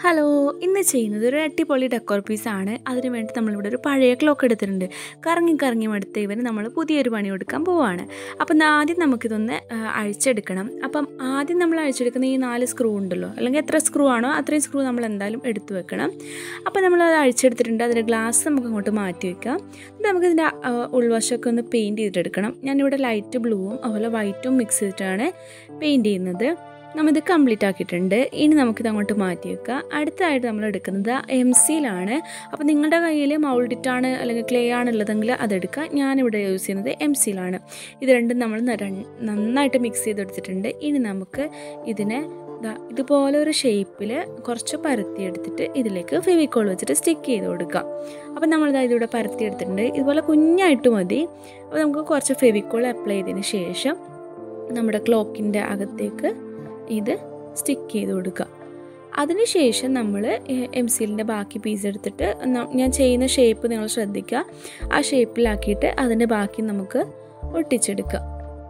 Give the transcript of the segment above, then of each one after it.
hello ഇന്ന് ചെയ്യുന്നത് ഒരു അടിപൊളി ഡെക്കോർ പീസാണ് അതിന് വേണ്ടി നമ്മളിവിടെ ഒരു പഴയ ക്ലോക്ക് എടുത്തിട്ടുണ്ട് കറങ്ങി കറങ്ങി എടുത്ത് ഇവന് നമ്മൾ പുതിയൊരു പണി കൊടുക്കാൻ പോവാണ് അപ്പം ന- ആദ്യം നമുക്കിതൊന്ന് ആ, അഴിച്ചെടുക്കണം അപ്പം ആദ്യം നമ്മൾ അഴിച്ചെടുക്കുന്ന ഈ നാല് സ്ക്രൂ ഉണ്ടല്ലോ അല്ലെങ്കിൽ എത്ര സ്ക്രൂ ആണോ അത്രയും സ്ക്രൂ നമ്മൾ എന്തായാലും എടുത്തു വെക്കണം അപ്പം നമ്മൾ അത് അഴിച്ചെടുത്തിട്ടുണ്ട് അതിൻ്റെ ഗ്ലാസ് നമുക്ക് അങ്ങോട്ട് മാറ്റി വെക്കാം എന്നിട്ട് നമുക്കിതിൻ്റെ ആ, ഉൾവശമൊക്കെ ഒന്ന് പെയിൻറ്റ് ചെയ്തിട്ടെടുക്കണം ഞാനിവിടെ ലൈറ്റ് ബ്ലൂവും അതുപോലെ വൈറ്റും മിക്സ് ചെയ്തിട്ടാണ് പെയിൻറ്റ് ചെയ്യുന്നത് നമ്മളിത് കംപ്ലീറ്റ് ആക്കിയിട്ടുണ്ട് ഇനി നമുക്കിത് അങ്ങോട്ട് മാറ്റി വെക്കാം അടുത്തതായിട്ട് നമ്മൾ എടുക്കുന്നത് എം സിയിലാണ് അപ്പോൾ നിങ്ങളുടെ കയ്യിൽ മൗൾഡിറ്റാണ് അല്ലെങ്കിൽ ക്ലേ ആണ് ഉള്ളതെങ്കിൽ അതെടുക്കുക ഞാനിവിടെ യൂസ് ചെയ്യുന്നത് എം സിയിലാണ് ഇത് രണ്ടും നമ്മൾ ന- രൺ- നന്നായിട്ട് മിക്സ് ചെയ്തെടുത്തിട്ടുണ്ട് ഇനി നമുക്ക് ഇതിനെ ദാ ഇതുപോലെ ഒരു ഷേപ്പിൽ കുറച്ച് പരത്തിയെടുത്തിട്ട് ഇതിലേക്ക് ഫെവിക്കോൾ വെച്ചിട്ട് സ്റ്റിക്ക് ചെയ്ത് കൊടുക്കാം അപ്പം നമ്മളിതാ ഇതിവിടെ പരത്തിയെടുത്തിട്ടുണ്ട് ഇതുപോലെ കുഞ്ഞായിട്ട് മതി അപ്പോൾ നമുക്ക് കുറച്ച് ഫെവിക്കോൾ അപ്ലൈ ചെയ്തതിന് ശേഷം നമ്മുടെ ക്ലോക്കിൻ്റെ അകത്തേക്ക് ഇത് സ്റ്റിക്ക് ചെയ്ത് കൊടുക്കുക അതിനുശേഷം നമ്മൾ എം സീലിൻ്റെ ബാക്കി പീസ് എടുത്തിട്ട് ന- ഞാൻ ചെയ്യുന്ന ഷേപ്പ് നിങ്ങൾ ശ്രദ്ധിക്കുക ആ ഷേപ്പിലാക്കിയിട്ട് അതിൻ്റെ ബാക്കി നമുക്ക് ഒട്ടിച്ചെടുക്കാം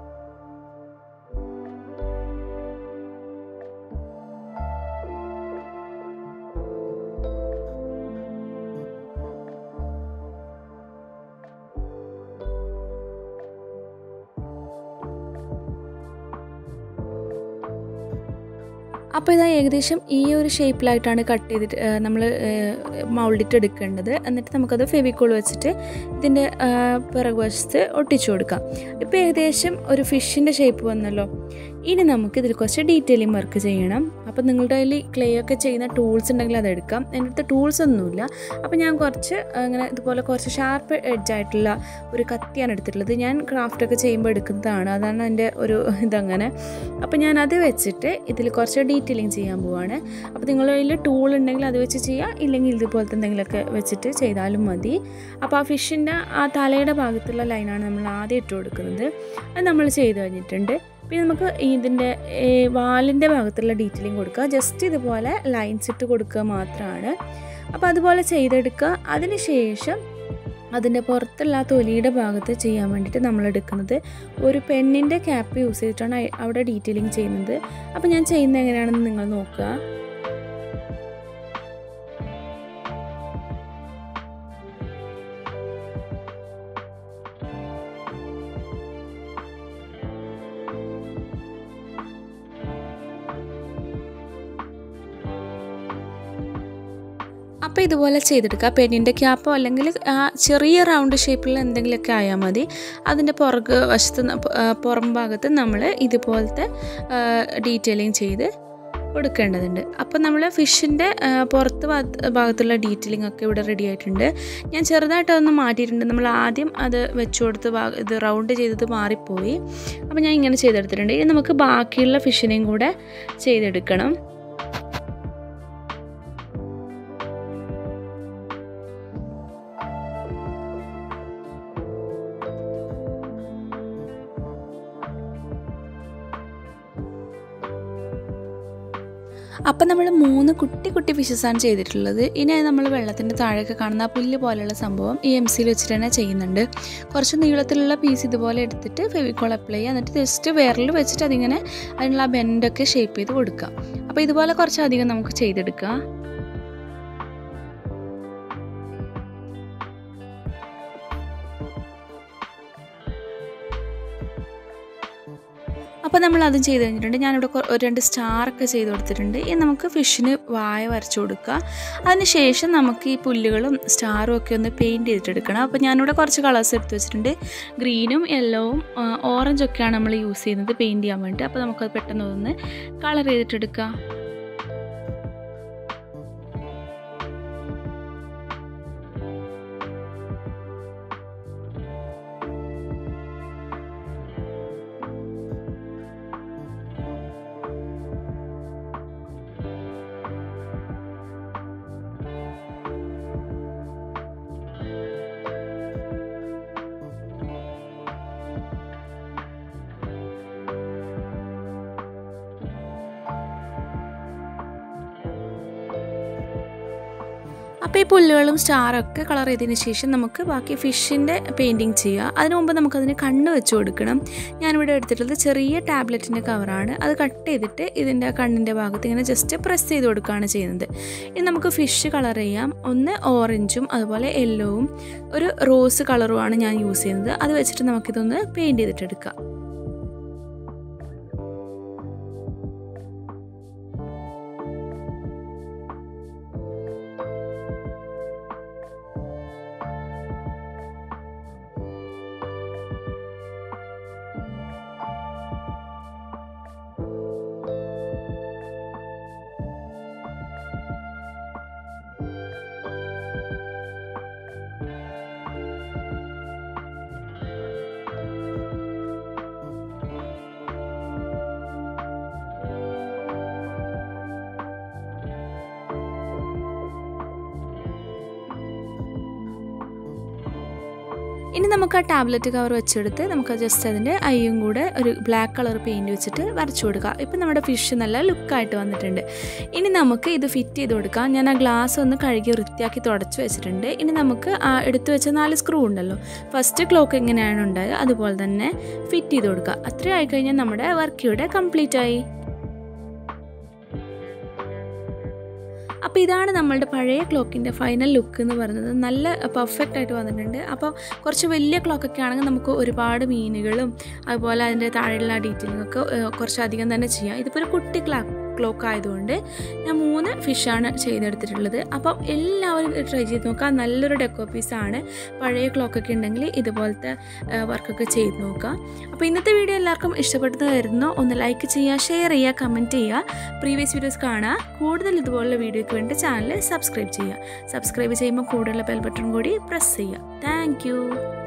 അപ്പോൾ ഇതാ ഏകദേശം ഈ ഒരു ഷേപ്പിലായിട്ടാണ് കട്ട് ചെയ്തിട്ട് നമ്മൾ മൗൾഡിട്ട് എടുക്കേണ്ടത് എന്നിട്ട് നമുക്കത് ഫെവിക്കോൾ വെച്ചിട്ട് ഇതിൻ്റെ പിറകുവശത്ത് ഒട്ടിച്ചു കൊടുക്കാം ഇപ്പോൾ ഏകദേശം ഒരു ഫിഷിൻ്റെ ഷേപ്പ് വന്നല്ലോ ഇനി നമുക്ക് ഇതിൽ കുറച്ച് ഡീറ്റെയിലിംഗ് വർക്ക് ചെയ്യണം അപ്പോൾ നിങ്ങളുടെ കയ്യിൽ ക്ലേ ഒക്കെ ചെയ്യുന്ന ടൂൾസ് ഉണ്ടെങ്കിൽ അത് എടുക്കാം എൻ്റെ അടുത്ത് ടൂൾസ് ഒന്നുമില്ല അപ്പോൾ ഞാൻ കുറച്ച് അങ്ങനെ ഇതുപോലെ കുറച്ച് ഷാർപ്പ് എഡ്ജായിട്ടുള്ള ഒരു കത്തിയാണ് എടുത്തിട്ടുള്ളത് ഞാൻ ക്രാഫ്റ്റ് ഒക്കെ ചെയ്യുമ്പോൾ എടുക്കുന്നതാണ് അതാണ് എൻ്റെ ഒരു ഇതങ്ങനെ അപ്പോൾ ഞാൻ അത് വെച്ചിട്ട് ഇതിൽ കുറച്ച് ഡീറ്റെയിലിംഗ് ചെയ്യാൻ പോവാണ് അപ്പോൾ നിങ്ങളുടെ കയ്യിൽ ടൂൾ ഉണ്ടെങ്കിൽ അത് വെച്ച് ചെയ്യാം ഇല്ലെങ്കിൽ ഇതുപോലത്തെ എന്തെങ്കിലുമൊക്കെ വെച്ചിട്ട് ചെയ്താലും മതി അപ്പോൾ ആ ഫിഷിൻ്റെ ആ തലയുടെ ഭാഗത്തുള്ള ലൈനാണ് നമ്മൾ ആദ്യം ഇട്ട് കൊടുക്കുന്നത് അത് നമ്മൾ ചെയ്ത് കഴിഞ്ഞിട്ടുണ്ട് പിന്നെ നമുക്ക് ഇതിൻ്റെ വാലിൻ്റെ ഭാഗത്തുള്ള ഡീറ്റെയിലിംഗ് കൊടുക്കുക ജസ്റ്റ് ഇതുപോലെ ലൈൻസ് ഇട്ട് കൊടുക്കുക മാത്രമാണ് അപ്പോൾ അതുപോലെ ചെയ്തെടുക്കുക അതിന് ശേഷം അതിൻ്റെ പുറത്തുള്ള ആ തൊലിയുടെ ഭാഗത്ത് ചെയ്യാൻ വേണ്ടിയിട്ട് നമ്മൾ എടുക്കുന്നത് ഒരു പെണ്ണിൻ്റെ ക്യാപ്പ് യൂസ് ചെയ്തിട്ടാണ് അയ്- അവിടെ ഡീറ്റെയിലിംഗ് ചെയ്യുന്നത് അപ്പോൾ ഞാൻ ചെയ്യുന്നത് എങ്ങനെയാണെന്ന് നിങ്ങൾ നോക്കുക അപ്പോൾ ഇതുപോലെ ചെയ്തെടുക്കുക പെണ്ണിൻ്റെ ക്യാപ്പോ അല്ലെങ്കിൽ ആ ചെറിയ റൗണ്ട് ഷേപ്പിൽ എന്തെങ്കിലുമൊക്കെ ആയാൽ മതി അതിൻ്റെ പുറക് വശത്ത് ന- പ- ആ, പുറം ഭാഗത്ത് നമ്മൾ ഇതുപോലത്തെ ഡീറ്റെയിലിംഗ് ചെയ്ത് കൊടുക്കേണ്ടതുണ്ട് അപ്പോൾ നമ്മൾ ഫിഷിൻ്റെ പുറത്ത് ഭാഗത്ത് ഭാഗത്തുള്ള ഡീറ്റെയിലിംഗ് ഒക്കെ ഇവിടെ റെഡി ആയിട്ടുണ്ട് ഞാൻ ചെറുതായിട്ട് അതൊന്ന് മാറ്റിയിട്ടുണ്ട് നമ്മൾ ആദ്യം അത് വെച്ച് കൊടുത്ത് ഭാഗ- ഇത് റൗണ്ട് ചെയ്തത് മാറിപ്പോയി അപ്പോൾ ഞാൻ ഇങ്ങനെ ചെയ്തെടുത്തിട്ടുണ്ട് ഇനി നമുക്ക് ബാക്കിയുള്ള ഫിഷിനെയും കൂടെ ചെയ്തെടുക്കണം അപ്പം നമ്മൾ മൂന്ന് കുട്ടി കുട്ടി ഫിഷസാണ് ചെയ്തിട്ടുള്ളത് ഇനി നമ്മൾ വെള്ളത്തിൻ്റെ താഴെയൊക്കെ കാണുന്ന ആ പുല്ല് പോലെയുള്ള സംഭവം ഈ എം സിയിൽ വെച്ചിട്ട് തന്നെ ചെയ്യുന്നുണ്ട് കുറച്ച് നീളത്തിലുള്ള പീസ് ഇതുപോലെ എടുത്തിട്ട് ഫെവിക്കോൾ അപ്ലൈ ചെയ്യുക എന്നിട്ട് ജസ്റ്റ് വിരൽ വെച്ചിട്ട് അതിങ്ങനെ അതിനുള്ള ആ ബെൻഡൊക്കെ ഷേപ്പ് ചെയ്ത് കൊടുക്കുക അപ്പോൾ ഇതുപോലെ കുറച്ചധികം നമുക്ക് ചെയ്തെടുക്കുക അപ്പോൾ നമ്മൾ അതും ചെയ്ത് കഴിഞ്ഞിട്ടുണ്ട് ഞാനിവിടെ കൊ- ഒരു രണ്ട് സ്റ്റാറൊക്കെ ചെയ്ത് കൊടുത്തിട്ടുണ്ട് ഇനി നമുക്ക് ഫിഷിന് വായ വരച്ചു കൊടുക്കുക അതിന് ശേഷം നമുക്ക് ഈ പുല്ലുകളും സ്റ്റാറും ഒക്കെ ഒന്ന് പെയിൻറ്റ് ചെയ്തിട്ടെടുക്കണം അപ്പോൾ ഞാനിവിടെ കുറച്ച് കളേഴ്സ് എടുത്ത് വെച്ചിട്ടുണ്ട് ഗ്രീനും യെല്ലോവും ഓറഞ്ച് ഒക്കെയാണ് നമ്മൾ യൂസ് ചെയ്യുന്നത് പെയിൻറ്റ് ചെയ്യാൻ വേണ്ടി അപ്പോൾ നമുക്കത് പെട്ടെന്ന് ഒന്ന് കളർ ചെയ്തിട്ടെടുക്കാം അപ്പോൾ ഈ പുല്ലുകളും സ്റ്റാറൊക്കെ കളർ ചെയ്തതിന് ശേഷം നമുക്ക് ബാക്കി ഫിഷിൻ്റെ പെയിൻറ്റിങ് ചെയ്യുക അതിനു മുമ്പ് നമുക്കതിന് കണ്ണ് വെച്ച് കൊടുക്കണം ഞാനിവിടെ എടുത്തിട്ടുള്ളത് ചെറിയ ടാബ്ലറ്റിൻ്റെ കവറാണ് അത് കട്ട് ചെയ്തിട്ട് ഇതിൻ്റെ കണ്ണിൻ്റെ ഭാഗത്ത് ഇങ്ങനെ ജസ്റ്റ് പ്രസ് ചെയ്ത് കൊടുക്കുകയാണ് ചെയ്യുന്നത് ഇനി നമുക്ക് ഫിഷ് കളർ ചെയ്യാം ഒന്ന് ഓറഞ്ചും അതുപോലെ യെല്ലോവും ഒരു റോസ് കളറുമാണ് ഞാൻ യൂസ് ചെയ്യുന്നത് അത് വെച്ചിട്ട് നമുക്കിതൊന്ന് പെയിൻറ്റ് ചെയ്തിട്ടെടുക്കാം ഇനി നമുക്ക് ആ ടാബ്ലറ്റ് കവർ വെച്ചെടുത്ത് നമുക്ക് ജസ്റ്റ് അതിൻ്റെ അയ്യും കൂടെ ഒരു ബ്ലാക്ക് കളർ പെയിൻറ് വെച്ചിട്ട് വരച്ചു കൊടുക്കുക ഇപ്പം നമ്മുടെ ഫിഷ് നല്ല ലുക്കായിട്ട് വന്നിട്ടുണ്ട് ഇനി നമുക്ക് ഇത് ഫിറ്റ് ചെയ്ത് കൊടുക്കാം ഞാൻ ആ ഗ്ലാസ് ഒന്ന് കഴുകി വൃത്തിയാക്കി തുടച്ച് വെച്ചിട്ടുണ്ട് ഇനി നമുക്ക് ആ എടുത്തു വെച്ച നാല് സ്ക്രൂ ഉണ്ടല്ലോ ഫസ്റ്റ് ക്ലോക്ക് എങ്ങനെയാണ് ഉണ്ടായത് അതുപോലെ തന്നെ ഫിറ്റ് ചെയ്ത് കൊടുക്കുക അത്രയും ആയിക്കഴിഞ്ഞാൽ നമ്മുടെ വർക്ക് ഇവിടെ കംപ്ലീറ്റ് ആയി അപ്പോൾ ഇതാണ് നമ്മളുടെ പഴയ ക്ലോക്കിൻ്റെ ഫൈനൽ ലുക്ക് എന്ന് പറയുന്നത് നല്ല പെർഫെക്റ്റ് ആയിട്ട് വന്നിട്ടുണ്ട് അപ്പോൾ കുറച്ച് വലിയ ക്ലോക്കൊക്കെ ആണെങ്കിൽ നമുക്ക് ഒരുപാട് മീനുകളും അതുപോലെ അതിൻ്റെ താഴെയുള്ള ഡീറ്റെയിലിംഗ് ഒക്കെ കുറച്ചധികം തന്നെ ചെയ്യാം ഇതിപ്പോൾ ഒരു കുട്ടി ക്ലാ ക്ലോക്ക് ആയതുകൊണ്ട് ഞാൻ മൂന്ന് ഫിഷാണ് ചെയ്തെടുത്തിട്ടുള്ളത് അപ്പം എല്ലാവരും ട്രൈ ചെയ്ത് നോക്കുക നല്ലൊരു ഡെക്കോ പീസാണ് പഴയ ക്ലോക്കൊക്കെ ഉണ്ടെങ്കിൽ ഇതുപോലത്തെ വർക്കൊക്കെ ചെയ്ത് നോക്കുക അപ്പോൾ ഇന്നത്തെ വീഡിയോ എല്ലാവർക്കും ഇഷ്ടപ്പെട്ടത് വരുന്നു ഒന്ന് ലൈക്ക് ചെയ്യുക ഷെയർ ചെയ്യുക കമൻറ്റ് ചെയ്യുക പ്രീവിയസ് വീഡിയോസ് കാണുക കൂടുതൽ ഇതുപോലുള്ള വീഡിയോയ്ക്ക് വേണ്ടി ചാനൽ സബ്സ്ക്രൈബ് ചെയ്യുക സബ്സ്ക്രൈബ് ചെയ്യുമ്പോൾ കൂടുതലുള്ള ബെൽ ബട്ടൺ കൂടി പ്രസ് ചെയ്യുക താങ്ക്